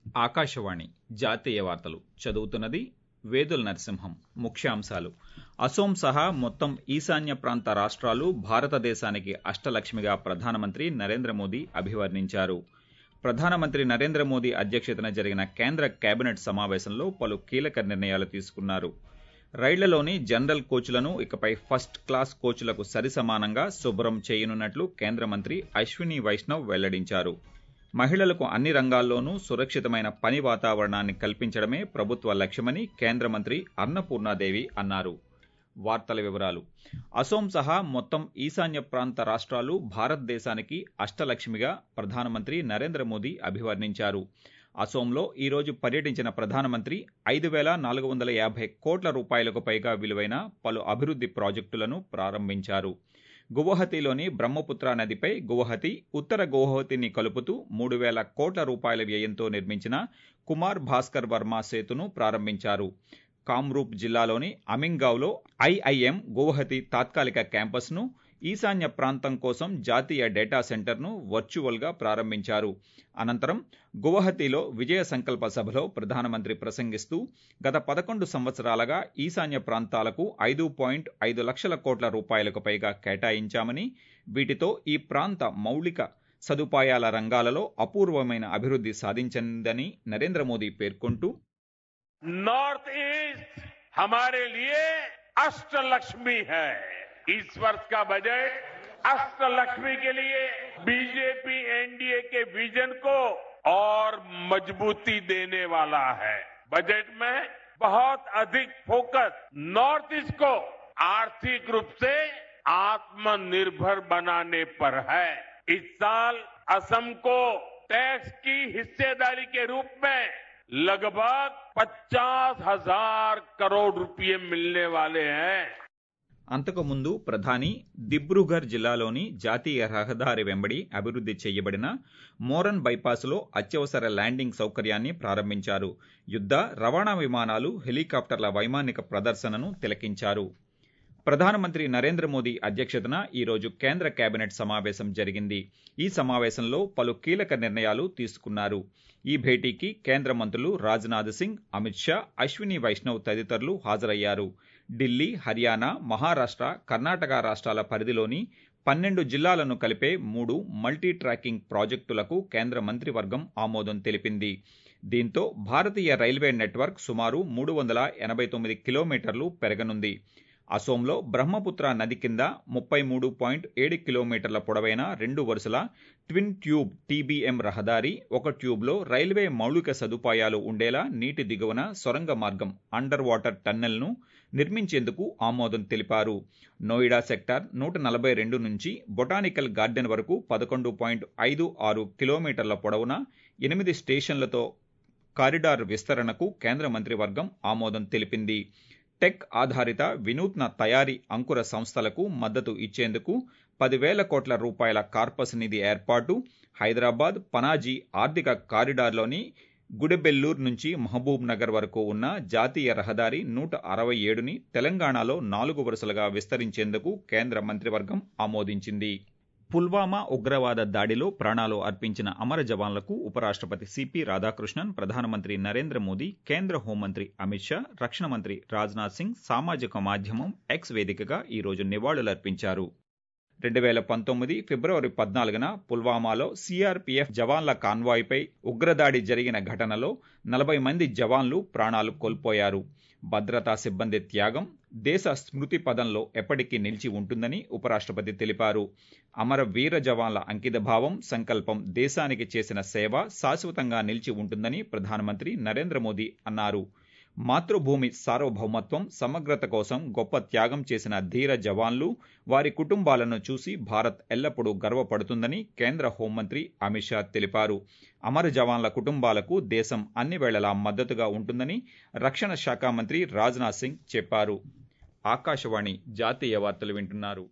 ఆకాశవాణి జాతీయ వార్తలు చదువుతున్నది వేదుల నరసింహం ముఖ్యాంశాలు అసోం సహా మొత్తం ఈశాన్య ప్రాంత రాష్ట్రాలు భారతదేశానికి అష్టలక్ష్మిగా ప్రధానమంత్రి నరేంద్ర మోదీ అభివర్ణించారు ప్రధానమంత్రి నరేంద్ర మోదీ అధ్యక్షతన జరిగిన కేంద్ర కేబినెట్ సమావేశంలో పలు కీలక నిర్ణయాలు తీసుకున్నారు రైళ్లలోని జనరల్ కోచ్లను ఇకపై ఫస్ట్ క్లాస్ కోచ్లకు సరిసమానంగా శుభ్రం చేయనున్నట్లు కేంద్ర మంత్రి అశ్విని వైష్ణవ్ వెల్లడించారు మహిళలకు అన్ని రంగాల్లోనూ సురక్షితమైన పని వాతావరణాన్ని కల్పించడమే ప్రభుత్వ లక్ష్యమని కేంద్ర మంత్రి అన్నపూర్ణాదేవి అన్నారు వార్తల వివరాలు అసోం సహా మొత్తం ఈశాన్య ప్రాంత రాష్ట్రాలు భారతదేశానికి అష్టలక్ష్మిగా ప్రధానమంత్రి నరేంద్ర మోదీ అభివర్ణించారు అసోంలో ఈ రోజు పర్యటించిన ప్రధానమంత్రి ఐదు వేల నాలుగు వందల యాభై కోట్ల రూపాయలకు పైగా విలువైన పలు అభివృద్ధి ప్రాజెక్టులను ప్రారంభించారు గువహతిలోని బ్రహ్మపుత్ర నదిపై గువహతి ఉత్తర గువహతిని కలుపుతూ మూడు వేల కోట్ల రూపాయల వ్యయంతో నిర్మించిన కుమార్ భాస్కర్ వర్మ సేతును ప్రారంభించారు కామ్రూప్ జిల్లాలోని అమింగావ్లో ఐఐఎం గువహతి తాత్కాలిక క్యాంపస్ను ఈశాన్య ప్రాంతం కోసం జాతీయ డేటా సెంటర్ను వర్చువల్గా ప్రారంభించారు అనంతరం గువహతిలో విజయ సంకల్ప సభలో ప్రధానమంత్రి ప్రసంగిస్తూ గత పదకొండు సంవత్సరాలుగా ఈశాన్య ప్రాంతాలకు ఐదు పాయింట్ ఐదు లక్షల కోట్ల రూపాయలకు పైగా కేటాయించామని వీటితో ఈ ప్రాంత మౌలిక సదుపాయాల రంగాలలో అపూర్వమైన అభివృద్ధి సాధించిందని నరేంద్ర మోదీ పేర్కొంటూ नॉर्थ ईस्ट हमारे लिए अष्टलक्ष्मी है इस वर्ष का बजट अष्टलक्ष्मी के लिए बीजेपी एनडीए के विजन को और मजबूती देने वाला है बजट में बहुत अधिक फोकस नॉर्थ ईस्ट को आर्थिक रूप से आत्मनिर्भर बनाने पर है इस साल असम को टैक्स की हिस्सेदारी के रूप में लगभग पचास हजार करोड़ रुपए मिलने वाले हैं అంతకు ముందు ప్రధాని దిబ్రూఘర్ జిల్లాలోని జాతీయ రహదారి వెంబడి అభివృద్ధి చేయబడిన మోరన్ బైపాస్లో అత్యవసర ల్యాండింగ్ సౌకర్యాన్ని ప్రారంభించారు యుద్ధ రవాణా విమానాలు హెలికాప్టర్ల వైమానిక ప్రదర్శనను తిలకించారు ప్రధానమంత్రి నరేంద్ర మోదీ అధ్యక్షతన ఈ రోజు కేంద్ర కేబినెట్ సమావేశం జరిగింది ఈ సమావేశంలో పలు కీలక నిర్ణయాలు తీసుకున్నారు ఈ భేటీకి కేంద్ర మంత్రులు రాజ్నాథ్ సింగ్ అమిత్ షా అశ్విని వైష్ణవ్ తదితరులు హాజరయ్యారు ఢిల్లీ హర్యానా మహారాష్ట్ర కర్ణాటక రాష్ట్రాల పరిధిలోని పన్నెండు జిల్లాలను కలిపే మూడు మల్టీ ట్రాకింగ్ ప్రాజెక్టులకు కేంద్ర మంత్రివర్గం ఆమోదం తెలిపింది దీంతో భారతీయ రైల్వే నెట్వర్క్ సుమారు మూడు వందల ఎనభై తొమ్మిది కిలోమీటర్లు పెరగనుంది అసోంలో బ్రహ్మపుత్ర నది కింద ముప్పై మూడు పాయింట్ ఏడు కిలోమీటర్ల పొడవైన రెండు వరుసల ట్విన్ ట్యూబ్ టీబీఎం రహదారి ఒక ట్యూబ్లో రైల్వే మౌలిక సదుపాయాలు ఉండేలా నీటి దిగువన సొరంగ మార్గం అండర్ వాటర్ టన్నెల్ను నిర్మించేందుకు ఆమోదం తెలిపారు నోయిడా సెక్టార్ నూట నలభై రెండు నుంచి బొటానికల్ గార్డెన్ వరకు పదకొండు పాయింట్ ఐదు ఆరు కిలోమీటర్ల పొడవున ఎనిమిది స్టేషన్లతో కారిడార్ విస్తరణకు కేంద్ర మంత్రివర్గం ఆమోదం తెలిపింది టెక్ ఆధారిత వినూత్న తయారీ అంకుర సంస్థలకు మద్దతు ఇచ్చేందుకు పదివేల కోట్ల రూపాయల కార్పస్ నిధి ఏర్పాటు హైదరాబాద్ పనాజీ ఆర్థిక కారిడార్లోని గుడెబెల్లూర్ నుంచి మహబూబ్ నగర్ వరకు ఉన్న జాతీయ రహదారి నూట అరవై ఏడుని తెలంగాణలో నాలుగు వరుసలుగా విస్తరించేందుకు కేంద్ర మంత్రివర్గం ఆమోదించింది పుల్వామా ఉగ్రవాద దాడిలో ప్రాణాలు అర్పించిన అమర జవాన్లకు ఉపరాష్ట్రపతి సిపి రాధాకృష్ణన్ ప్రధానమంత్రి నరేంద్ర మోదీ కేంద్ర హోంమంత్రి అమిత్ షా రక్షణ మంత్రి రాజ్నాథ్ సింగ్ సామాజిక మాధ్యమం ఎక్స్ వేదికగా ఈ రోజు నివాళులర్పించారు రెండు వేల పంతొమ్మిది ఫిబ్రవరి పద్నాలుగున పుల్వామాలో సిఆర్పీఎఫ్ జవాన్ల కాన్వాయ్పై ఉగ్రదాడి జరిగిన ఘటనలో నలభై మంది జవాన్లు ప్రాణాలు కోల్పోయారు భద్రతా సిబ్బంది త్యాగం దేశ స్మృతి పదంలో ఎప్పటికీ నిలిచి ఉంటుందని ఉపరాష్ట్రపతి తెలిపారు అమర వీర జవాన్ల అంకితభావం సంకల్పం దేశానికి చేసిన సేవ శాశ్వతంగా నిలిచి ఉంటుందని ప్రధానమంత్రి నరేంద్ర మోదీ అన్నారు మాతృభూమి సార్వభౌమత్వం సమగ్రత కోసం గొప్ప త్యాగం చేసిన ధీర జవాన్లు వారి కుటుంబాలను చూసి భారత్ ఎల్లప్పుడూ గర్వపడుతుందని కేంద్ర హోంమంత్రి అమిత్ షా తెలిపారు అమర జవాన్ల కుటుంబాలకు దేశం అన్ని వేళలా మద్దతుగా ఉంటుందని రక్షణ శాఖ మంత్రి రాజ్నాథ్ సింగ్ చెప్పారు ఆకాశవాణి జాతీయ వార్తలు వింటున్నారు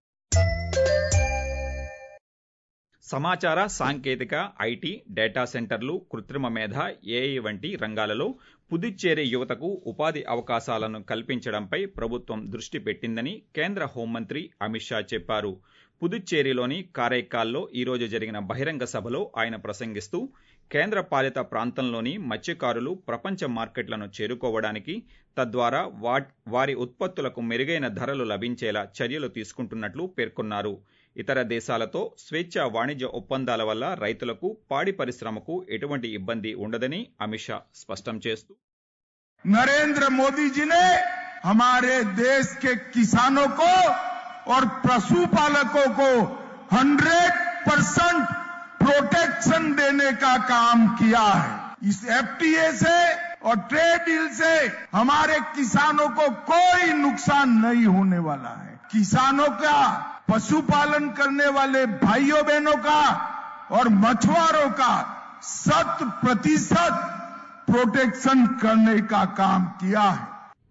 సమాచార సాంకేతిక ఐటీ డేటా సెంటర్లు కృత్రిమ మేధ ఏఐ వంటి రంగాలలో పుదుచ్చేరి యువతకు ఉపాధి అవకాశాలను కల్పించడంపై ప్రభుత్వం దృష్టి పెట్టిందని కేంద్ర హోంమంత్రి అమిత్ షా చెప్పారు పుదుచ్చేరిలోని కారైకాల్లో ఈ రోజు జరిగిన బహిరంగ సభలో ఆయన ప్రసంగిస్తూ కేంద్ర పాలిత ప్రాంతంలోని మత్స్యకారులు ప్రపంచ మార్కెట్లను చేరుకోవడానికి తద్వారా వారి ఉత్పత్తులకు మెరుగైన ధరలు లభించేలా చర్యలు తీసుకుంటున్నట్లు పేర్కొన్నారు ఇతర దేశాలతో స్వేచ్ఛ వాణిజ్య ఒప్పందాల వల్ల రైతులకు పాడి పరిశ్రమకు ఎటువంటి ఇబ్బంది ఉండదని అమిత్ షా స్పష్టం చేస్తూ नरेंद्र मोदी जी ने हमारे देश के किसानों को और पशुपालकों को 100 परसेंट प्रोटेक्शन देने का काम किया है इस एफटीए से और ट्रेड डील से हमारे किसानों को कोई नुकसान नहीं होने वाला है किसानों का पशुपालन करने वाले भाइयों बहनों का और मछुआरों का शत प्रतिशत प्रोटेक्शन करने का काम किया है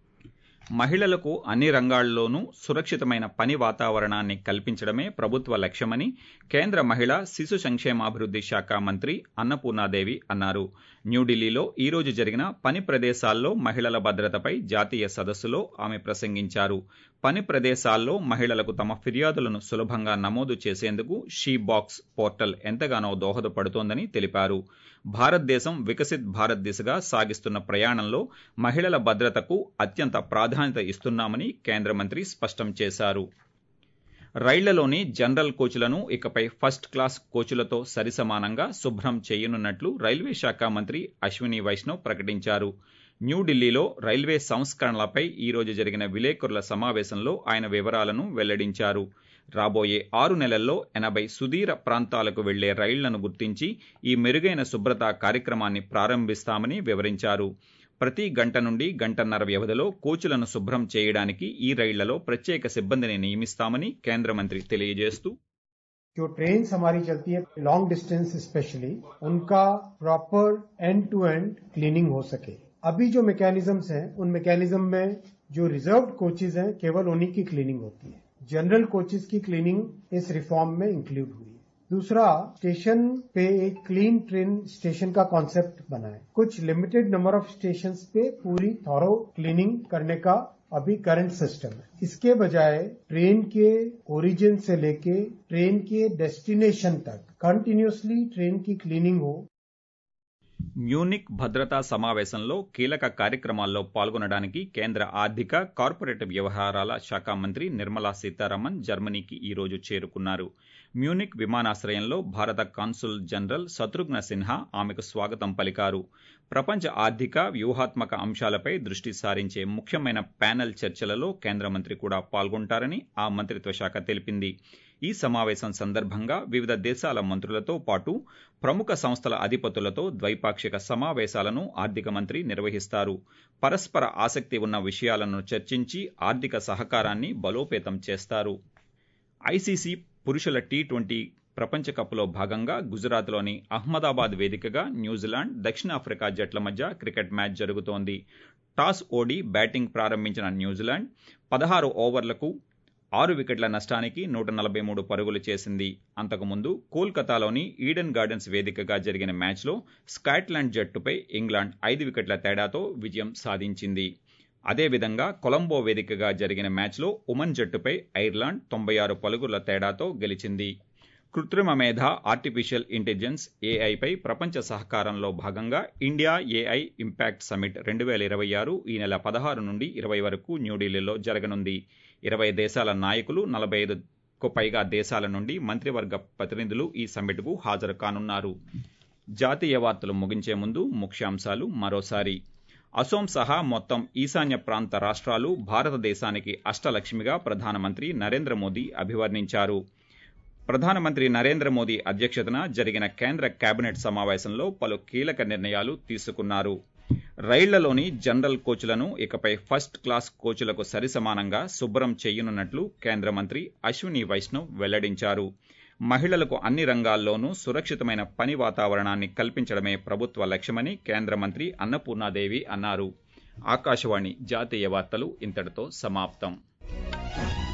మహిళలకు అన్ని రంగాల్లోనూ సురక్షితమైన పని వాతావరణాన్ని కల్పించడమే ప్రభుత్వ లక్ష్యమని కేంద్ర మహిళా శిశు సంక్షేమాభివృద్ధి శాఖ మంత్రి అన్నపూర్ణాదేవి అన్నారు న్యూఢిల్లీలో ఈ రోజు జరిగిన పని ప్రదేశాల్లో మహిళల భద్రతపై జాతీయ సదస్సులో ఆమె ప్రసంగించారు పని ప్రదేశాల్లో మహిళలకు తమ ఫిర్యాదులను సులభంగా నమోదు చేసేందుకు షీ బాక్స్ పోర్టల్ ఎంతగానో దోహదపడుతోందని తెలిపారు భారతదేశం వికసిత్ భారత్ దిశగా సాగిస్తున్న ప్రయాణంలో మహిళల భద్రతకు అత్యంత ప్రాధాన్యత ఇస్తున్నామని కేంద్ర మంత్రి స్పష్టం చేశారు రైళ్లలోని జనరల్ కోచ్లను ఇకపై ఫస్ట్ క్లాస్ కోచ్లతో సరిసమానంగా శుభ్రం చేయనున్నట్లు రైల్వే శాఖ మంత్రి అశ్విని వైష్ణవ్ ప్రకటించారు న్యూఢిల్లీలో రైల్వే సంస్కరణలపై ఈ రోజు జరిగిన విలేకరుల సమావేశంలో ఆయన వివరాలను వెల్లడించారు రాబోయే ఆరు నెలల్లో ఎనభై సుదీర ప్రాంతాలకు వెళ్లే రైళ్లను గుర్తించి ఈ మెరుగైన శుభ్రత కార్యక్రమాన్ని ప్రారంభిస్తామని వివరించారు ప్రతి గంట నుండి గంటన్నర వ్యవధిలో కోచ్లను శుభ్రం చేయడానికి ఈ రైళ్లలో ప్రత్యేక సిబ్బందిని నియమిస్తామని కేంద్ర మంత్రి తెలియజేస్తూ जो ट्रेन हमारी चलती है लॉन्ग डिस्टेंस स्पेशली उनका proper end to end cleaning हो सके अभी जो मैकेनिज्म्स हैं उन मैकेनिज्म में जो रिजर्व्ड कोचेज हैं केवल उन्हीं की क्लीनिंग होती है जनरल कोचेज की क्लीनिंग इस रिफॉर्म में इंक्लूड हुई है दूसरा स्टेशन पे एक क्लीन ट्रेन स्टेशन का कॉन्सेप्ट बना है कुछ लिमिटेड नंबर ऑफ स्टेशन पे पूरी थॉरो क्लीनिंग करने का अभी करंट सिस्टम है इसके बजाय ट्रेन के ओरिजिन से लेके ट्रेन के डेस्टिनेशन तक कंटिन्यूसली ट्रेन की क्लीनिंग हो మ్యూనిక్ భద్రతా సమావేశంలో కీలక కార్యక్రమాల్లో పాల్గొనడానికి కేంద్ర ఆర్థిక కార్పొరేట్ వ్యవహారాల శాఖ మంత్రి నిర్మలా సీతారామన్ జర్మనీకి ఈ రోజు చేరుకున్నారు మ్యూనిక్ విమానాశ్రయంలో భారత కాన్సుల్ జనరల్ శత్రుఘ్న సిన్హా ఆమెకు స్వాగతం పలికారు ప్రపంచ ఆర్థిక వ్యూహాత్మక అంశాలపై దృష్టి సారించే ముఖ్యమైన ప్యానెల్ చర్చలలో కేంద్ర మంత్రి కూడా పాల్గొంటారని ఆ మంత్రిత్వ శాఖ తెలిపింది ఈ సమావేశం సందర్భంగా వివిధ దేశాల మంత్రులతో పాటు ప్రముఖ సంస్థల అధిపతులతో ద్వైపాక్షిక సమావేశాలను ఆర్థిక మంత్రి నిర్వహిస్తారు పరస్పర ఆసక్తి ఉన్న విషయాలను చర్చించి ఆర్థిక సహకారాన్ని బలోపేతం చేస్తారు ఐసీసీ పురుషుల టీ ట్వంటీ ప్రపంచ కప్లో భాగంగా గుజరాత్లోని అహ్మదాబాద్ వేదికగా న్యూజిలాండ్ దక్షిణాఫ్రికా జట్ల మధ్య క్రికెట్ మ్యాచ్ జరుగుతోంది టాస్ ఓడి బ్యాటింగ్ ప్రారంభించిన న్యూజిలాండ్ పదహారు ఓవర్లకు ఆరు వికెట్ల నష్టానికి నూట నలభై మూడు పరుగులు చేసింది అంతకుముందు కోల్కతాలోని ఈడెన్ గార్డెన్స్ వేదికగా జరిగిన మ్యాచ్లో స్కాట్లాండ్ జట్టుపై ఇంగ్లాండ్ ఐదు వికెట్ల తేడాతో విజయం సాధించింది అదేవిధంగా కొలంబో వేదికగా జరిగిన మ్యాచ్లో ఉమన్ జట్టుపై ఐర్లాండ్ తొంభై ఆరు పలుగుల తేడాతో గెలిచింది కృత్రిమ మేధ ఆర్టిఫిషియల్ ఇంటెలిజెన్స్ ఏఐపై ప్రపంచ సహకారంలో భాగంగా ఇండియా ఏఐ ఇంపాక్ట్ సమిట్ రెండు వేల ఇరవై ఆరు ఈ నెల పదహారు నుండి ఇరవై వరకు న్యూఢిల్లీలో జరగనుంది ఇరవై దేశాల నాయకులు నలభై ఐదుకు పైగా దేశాల నుండి మంత్రివర్గ ప్రతినిధులు ఈ సమ్మిట్కు హాజరు కానున్నారు జాతీయ వార్తలు ముగించే ముందు ముఖ్యాంశాలు మరోసారి అసోం సహా మొత్తం ఈశాన్య ప్రాంత రాష్ట్రాలు భారతదేశానికి అష్టలక్ష్మిగా ప్రధానమంత్రి నరేంద్ర మోదీ అభివర్ణించారు ప్రధానమంత్రి నరేంద్ర మోదీ అధ్యక్షతన జరిగిన కేంద్ర కేబినెట్ సమావేశంలో పలు కీలక నిర్ణయాలు తీసుకున్నారు రైళ్లలోని జనరల్ కోచ్లను ఇకపై ఫస్ట్ క్లాస్ కోచ్లకు సరిసమానంగా శుభ్రం చేయనున్నట్లు కేంద్ర మంత్రి అశ్విని వైష్ణవ్ వెల్లడించారు మహిళలకు అన్ని రంగాల్లోనూ సురక్షితమైన పని వాతావరణాన్ని కల్పించడమే ప్రభుత్వ లక్ష్యమని కేంద్ర మంత్రి అన్నపూర్ణాదేవి అన్నారు ఆకాశవాణి జాతీయ వార్తలు ఇంతటితో సమాప్తం